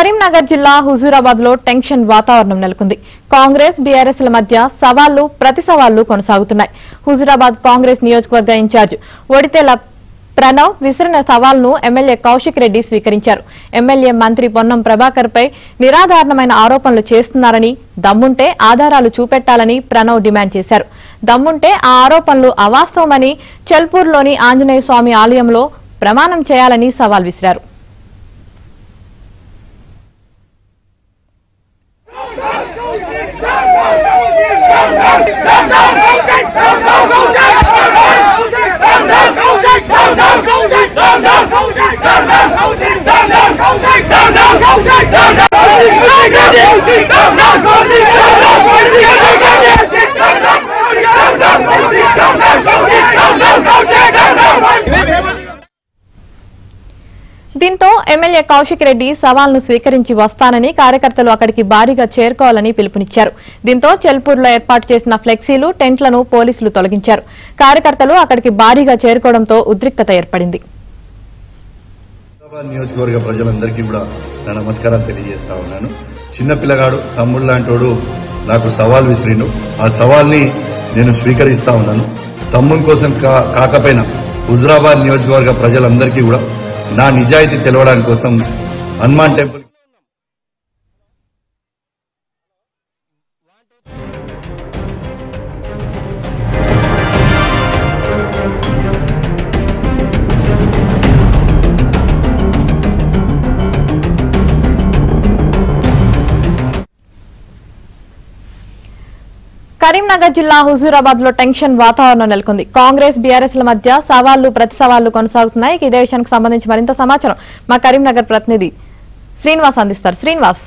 కరీంనగర్ జిల్లా హుజూరాబాద్ లో టెన్షన్ వాతావరణం నెలకొంది కాంగ్రెస్ బీఆర్ఎస్ ల మధ్య సవాళ్లు ప్రతి సవాళ్లు కొనసాగుతున్నాయి హుజూరాబాద్ కాంగ్రెస్ నియోజకవర్గ ఇన్ఛార్జ్ ఒడితెల ప్రణవ్ విసిరిన సవాల్ను ఎమ్మెల్యే కౌశిక్ రెడ్డి స్వీకరించారు ఎమ్మెల్యే మంత్రి పొన్నం ప్రభాకర్ పై నిరాధారణమైన ఆరోపణలు చేస్తున్నారని దమ్ముంటే ఆధారాలు చూపెట్టాలని ప్రణవ్ డిమాండ్ చేశారు దమ్ముంటే ఆ ఆరోపణలు అవాస్తవమని చెల్పూర్లోని ఆంజనేయ స్వామి ఆలయంలో ప్రమాణం చేయాలని సవాల్ విసిరారు దీంతో ఎమ్మెల్యే కౌశిక్ రెడ్డి సవాల్ను స్వీకరించి వస్తానని కార్యకర్తలు అక్కడికి భారీగా చేరుకోవాలని పిలుపునిచ్చారు దీంతో చెల్పూర్లో ఏర్పాటు చేసిన ఫ్లెక్సీలు టెంట్లను పోలీసులు తొలగించారు కార్యకర్తలు అక్కడికి భారీగా చేరుకోవడంతో ఉద్రిక్తత ఏర్పడింది హైదరాబాద్ నియోజకవర్గ ప్రజలందరికీ కూడా నా నమస్కారాలు తెలియజేస్తా ఉన్నాను చిన్న పిల్లగాడు తమ్ముడు లాంటోడు నాకు సవాల్ విసిరిండు ఆ సవాల్ని నేను స్వీకరిస్తా ఉన్నాను తమ్ముని కోసం కా- కాకపోయినా హుజరాబాద్ నియోజకవర్గ ప్రజలందరికీ కూడా నా నిజాయితీ తెలవడానికి కోసం హనుమాన్ టెంపుల్ కరీంనగర్ జిల్లా హుజూరాబాద్ లో టెన్షన్ వాతావరణం నెలకొంది కాంగ్రెస్ బీఆర్ఎస్ ల మధ్య సవాళ్లు ప్రతి సవాళ్లు కొనసాగుతున్నాయి ఇక ఇదే విషయానికి సంబంధించి మరింత సమాచారం మా కరీంనగర్ ప్రతినిధి శ్రీనివాస్ అందిస్తారు శ్రీనివాస్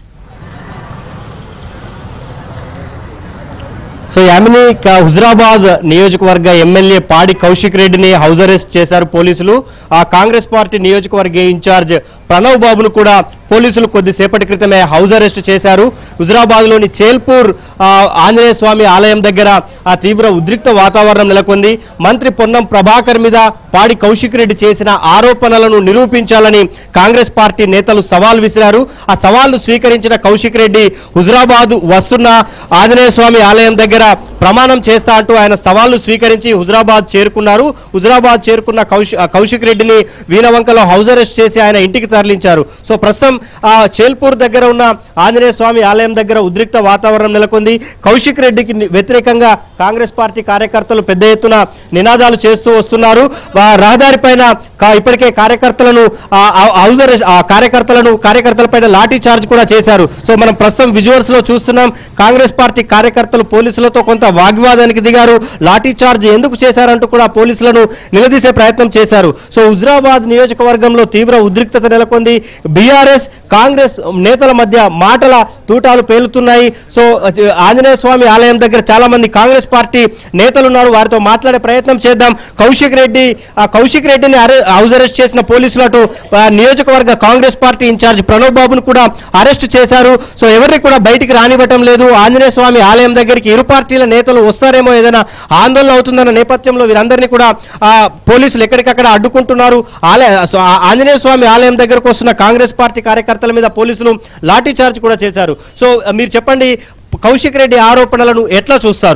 సో యామిని క- హుజరాబాద్ నియోజకవర్గ ఎమ్మెల్యే పాడి కౌశిక్ రెడ్డిని హౌస్ అరెస్ట్ చేశారు పోలీసులు ఆ కాంగ్రెస్ పార్టీ నియోజకవర్గ ఇన్ఛార్జ్ ప్రణవ్ బాబును కూడా పోలీసులు కొద్దిసేపటి క్రితమే హౌస్ అరెస్ట్ చేశారు హుజరాబాద్ లోని చేల్పూర్ ఆ, ఆంజనేయ స్వామి ఆలయం దగ్గర ఆ తీవ్ర ఉద్రిక్త వాతావరణం నెలకొంది మంత్రి పొన్నం ప్రభాకర్ మీద పాడి కౌశిక్ రెడ్డి చేసిన ఆరోపణలను నిరూపించాలని కాంగ్రెస్ పార్టీ నేతలు సవాల్ విసిరారు ఆ సవాల్ను స్వీకరించిన కౌశిక్ రెడ్డి హుజరాబాద్ వస్తున్న ఆంజనేయ స్వామి ఆలయం దగ్గర ప్రమాణం చేస్తా అంటూ ఆయన సవాల్ను స్వీకరించి హుజరాబాద్ చేరుకున్నారు హుజరాబాద్ చేరుకున్న కౌశి ఆ కౌశిక్ రెడ్డిని వీణవంకలో హౌస్ అరెస్ట్ చేసి ఆయన ఇంటికి తరలించారు సో ప్రస్తుతం ఆ చేల్పూర్ దగ్గర ఉన్న ఆంజనేయ స్వామి ఆలయం దగ్గర ఉద్రిక్త వాతావరణం నెలకొంది కౌశిక్ రెడ్డికి ని- వ్యతిరేకంగా కాంగ్రెస్ పార్టీ కార్యకర్తలు పెద్ద ఎత్తున నినాదాలు చేస్తూ వస్తున్నారు ఆ రహదారి పైన కా- ఇప్పటికే కార్యకర్తలను ఆ, ఆ, హౌస్ అరెస్ట్ ఆ కార్యకర్తలను కార్యకర్తలపైన లాఠీ చార్జ్ కూడా చేశారు సో మనం ప్రస్తుతం విజువల్స్ లో చూస్తున్నాం కాంగ్రెస్ పార్టీ కార్యకర్తలు పోలీసులతో కొంత వాగ్వాదానికి దిగారు లాఠీ చార్జ్ ఎందుకు చేశారంటూ కూడా పోలీసులను నిలదీసే ప్రయత్నం చేశారు సో హుజరాబాద్ నియోజకవర్గంలో తీవ్ర ఉద్రిక్తత నెలకొంది బీఆర్ఎస్ కాంగ్రెస్ నేతల మధ్య మాటల తూటాలు పేలుతున్నాయి సో అది ఆంజనేయ స్వామి ఆలయం దగ్గర చాలా మంది కాంగ్రెస్ పార్టీ నేతలు ఉన్నారు వారితో మాట్లాడే ప్రయత్నం చేద్దాం కౌశిక్ రెడ్డి ఆ కౌశిక్ రెడ్డిని అరె హౌస్ అరెస్ట్ చేసిన పోలీసులు అటు ఆ, నియోజకవర్గ కాంగ్రెస్ పార్టీ ఇన్ఛార్జ్ ప్రణవ్ బాబును కూడా అరెస్ట్ చేశారు సో ఎవరిని కూడా బయటికి రానివ్వటం లేదు ఆంజనేయ స్వామి ఆలయం దగ్గరికి ఇరు పార్టీల నేతలు వస్తారేమో ఏదైనా ఆందోళన అవుతుందన్న నేపథ్యంలో వీరందరినీ కూడా ఆ, పోలీసులు ఎక్కడికక్కడ అడ్డుకుంటున్నారు ఆలయ సో ఆ ఆంజనేయ స్వామి ఆలయం దగ్గరకు వస్తున్న కాంగ్రెస్ పార్టీ కార్యకర్తల మీద పోలీసులు లాఠీ చార్జ్ కూడా చేశారు సో ఆ, మీరు చెప్పండి కౌశిక్ రెడ్డి ఆరోపణలను ఎట్లా చూస్తారు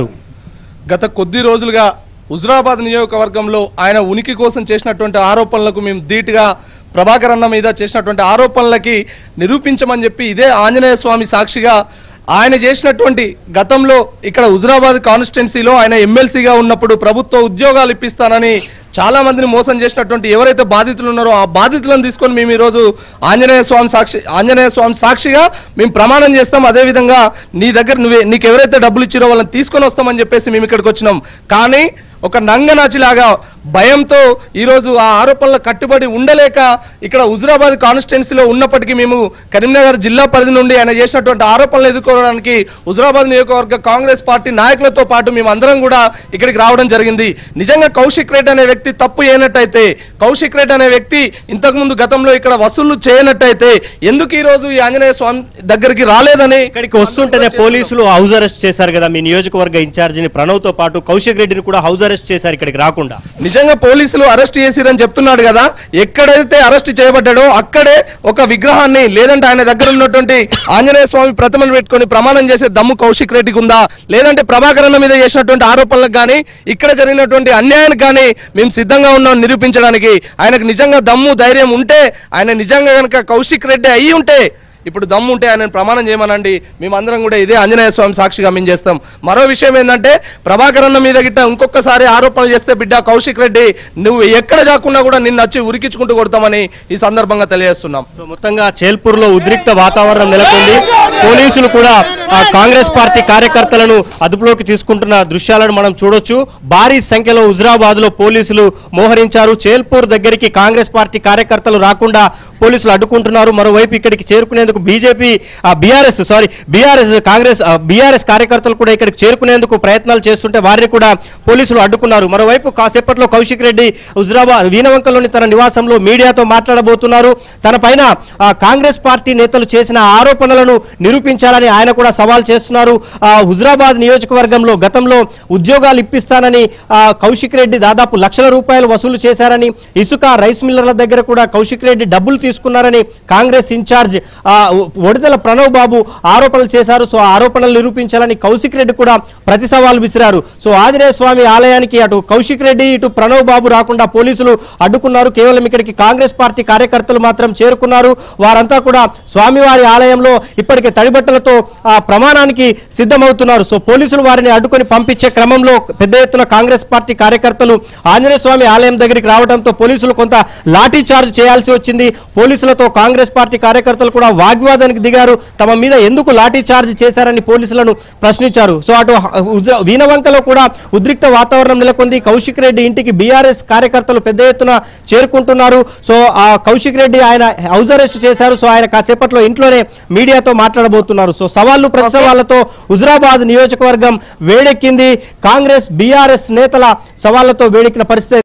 గత కొద్ది రోజులుగా హుజరాబాద్ నియోజకవర్గంలో ఆయన ఉనికి కోసం చేసినటువంటి ఆరోపణలకు మేము ధీటుగా ప్రభాకర్ అన్న మీద చేసినటువంటి ఆరోపణలకి నిరూపించమని చెప్పి ఇదే ఆంజనేయ స్వామి సాక్షిగా ఆయన చేసినటువంటి గతంలో ఇక్కడ హుజరాబాద్ కాన్స్టిట్యున్సీలో ఆయన ఎమ్మెల్సీగా ఉన్నప్పుడు ప్రభుత్వ ఉద్యోగాలు ఇప్పిస్తానని చాలా మందిని మోసం చేసినటువంటి ఎవరైతే బాధితులు ఉన్నారో ఆ బాధితులను తీసుకొని మేము ఈరోజు ఆంజనేయ స్వామి సాక్షి ఆంజనేయ స్వామి సాక్షిగా మేము ప్రమాణం చేస్తాం అదేవిధంగా నీ దగ్గర నువ్వే నీకు ఎవరైతే డబ్బులు ఇచ్చిరో వాళ్ళని తీసుకొని వస్తామని చెప్పేసి మేము ఇక్కడికి వచ్చినాం కానీ ఒక నంగనాచిలాగా భయంతో ఈరోజు ఆ ఆరోపణలకు కట్టుబడి ఉండలేక ఇక్కడ హుజురాబాద్ కాన్స్టిట్యున్సీలో ఉన్నప్పటికీ మేము కరీంనగర్ జిల్లా పరిధి నుండి ఆయన చేసినటువంటి ఆరోపణలు ఎదుర్కోవడానికి హుజురాబాద్ నియోజకవర్గ కాంగ్రెస్ పార్టీ నాయకులతో పాటు మేము అందరం కూడా ఇక్కడికి రావడం జరిగింది నిజంగా కౌశిక్ రెడ్డి అనే వ్యక్తి తప్పు చేయనట్టయితే కౌశిక్ రెడ్డి అనే వ్యక్తి ఇంతకుముందు గతంలో ఇక్కడ వసూళ్లు చేయనట్టయితే ఎందుకు ఈ రోజు ఈ ఆంజనేయ స్వామి దగ్గరికి రాలేదని ఇక్కడికి వస్తుంటేనే పోలీసులు హౌస్ అరెస్ట్ చేశారు కదా మీ నియోజకవర్గ ఇన్ఛార్జిని ప్రణవ్ తో పాటు కౌశిక్ రెడ్డిని కూడా హౌస్ అరెస్ట్ చేశారు ఇక్కడికి రాకుండా నిజంగా నిజంగా పోలీసులు అరెస్ట్ చేసిరని చెప్తున్నాడు కదా ఎక్కడైతే అరెస్ట్ చేయబడ్డాడో అక్కడే ఒక విగ్రహాన్ని లేదంటే ఆయన దగ్గర ఉన్నటువంటి ఆంజనేయ స్వామి ప్రతిమను పెట్టుకొని ప్రమాణం చేసే దమ్ము కౌశిక్ రెడ్డికి ఉందా లేదంటే ప్రభాకరణ మీద చేసినటువంటి ఆరోపణలకు కానీ ఇక్కడ జరిగినటువంటి అన్యాయానికి కానీ మేము సిద్ధంగా ఉన్నాం నిరూపించడానికి ఆయనకు నిజంగా దమ్ము ధైర్యం ఉంటే ఆయన నిజంగా కనుక కౌశిక్ రెడ్డి అయ్యి ఉంటే ఇప్పుడు దమ్ము ఉంటే ఆయన ప్రమాణం చేయమనండి మేమందరం కూడా ఇదే ఆంజనేయ స్వామి సాక్షిగా మేము చేస్తాం మరో విషయం ఏంటంటే ప్రభాకర్ అన్న మీద గిట్ట ఇంకొకసారి ఆరోపణలు చేస్తే బిడ్డ కౌశిక్ రెడ్డి నువ్వు ఎక్కడ కాకుండా కూడా నిన్ను వచ్చి ఉరికించుకుంటూ కొడతామని ఈ సందర్భంగా తెలియజేస్తున్నాం సో మొత్తంగా చేల్పూర్ లో ఉద్రిక్త వాతావరణం నెలకొంది పోలీసులు కూడా ఆ కాంగ్రెస్ పార్టీ కార్యకర్తలను అదుపులోకి తీసుకుంటున్న దృశ్యాలను మనం చూడొచ్చు భారీ సంఖ్యలో హుజరాబాద్ లో పోలీసులు మోహరించారు చేల్పూర్ దగ్గరికి కాంగ్రెస్ పార్టీ కార్యకర్తలు రాకుండా పోలీసులు అడ్డుకుంటున్నారు మరోవైపు ఇక్కడికి చేరుకునేందుకు BJP BRS sorry BRS Congress BRS కార్యకర్తలు కూడా ఇక్కడికి చేరుకునేందుకు ప్రయత్నాలు చేస్తుంటే వారిని కూడా పోలీసులు అడ్డుకున్నారు మరోవైపు కాసేపట్లో కౌశిక్ రెడ్డి హుజరాబాద్ వీణవంకలోని తన నివాసంలో మీడియాతో మాట్లాడబోతున్నారు తన పైన ఆ, కాంగ్రెస్ పార్టీ నేతలు చేసిన ఆరోపణలను నిరూపించాలని ఆయన కూడా సవాల్ చేస్తున్నారు ఆ, హుజరాబాద్ నియోజకవర్గంలో గతంలో ఉద్యోగాలు ఇప్పిస్తానని ఆ, కౌశిక్ రెడ్డి దాదాపు లక్షల రూపాయలు వసూలు చేశారని ఇసుక రైస్ మిల్లర్ల దగ్గర కూడా కౌశిక్ రెడ్డి డబ్బులు తీసుకున్నారని కాంగ్రెస్ ఇన్ఛార్జ్ ఆ, ఒడిదల ప్రణవ్ బాబు ఆరోపణలు చేశారు సో ఆ ఆరోపణలు నిరూపించాలని కౌశిక్ రెడ్డి కూడా ప్రతి సవాల్ విసిరారు సో ఆంజనేయ స్వామి ఆలయానికి అటు కౌశిక్ రెడ్డి ఇటు ప్రణవ్ బాబు రాకుండా పోలీసులు అడ్డుకున్నారు కేవలం ఇక్కడికి కాంగ్రెస్ పార్టీ కార్యకర్తలు మాత్రం చేరుకున్నారు వారంతా కూడా స్వామివారి ఆలయంలో ఇప్పటికే తడిబట్టలతో ఆ ప్రమాణానికి సిద్ధమవుతున్నారు సో పోలీసులు వారిని అడ్డుకొని పంపించే క్రమంలో పెద్ద ఎత్తున కాంగ్రెస్ పార్టీ కార్యకర్తలు ఆంజనేయ స్వామి ఆలయం దగ్గరికి రావడంతో పోలీసులు కొంత లాఠీ చార్జ్ చేయాల్సి వచ్చింది పోలీసులతో కాంగ్రెస్ పార్టీ కార్యకర్తలు కూడా వాగ్వాదానికి దిగారు తమ మీద ఎందుకు లాఠీ చార్జ్ చేశారని పోలీసులను ప్రశ్నించారు సో అటు హుజ- వీణవంకలో కూడా ఉద్రిక్త వాతావరణం నెలకొంది కౌశిక్ రెడ్డి ఇంటికి బీఆర్ఎస్ కార్యకర్తలు పెద్ద ఎత్తున చేరుకుంటున్నారు సో ఆ కౌశిక్ రెడ్డి ఆయన హౌస్ అరెస్ట్ చేశారు సో ఆయన కాసేపట్లో ఇంట్లోనే మీడియాతో మాట్లాడబోతున్నారు సో సవాళ్లు ప్రతి సవాళ్లతో హుజరాబాద్ నియోజకవర్గం వేడెక్కింది కాంగ్రెస్ బీఆర్ఎస్ నేతల సవాళ్లతో వేడెక్కిన పరిస్థితి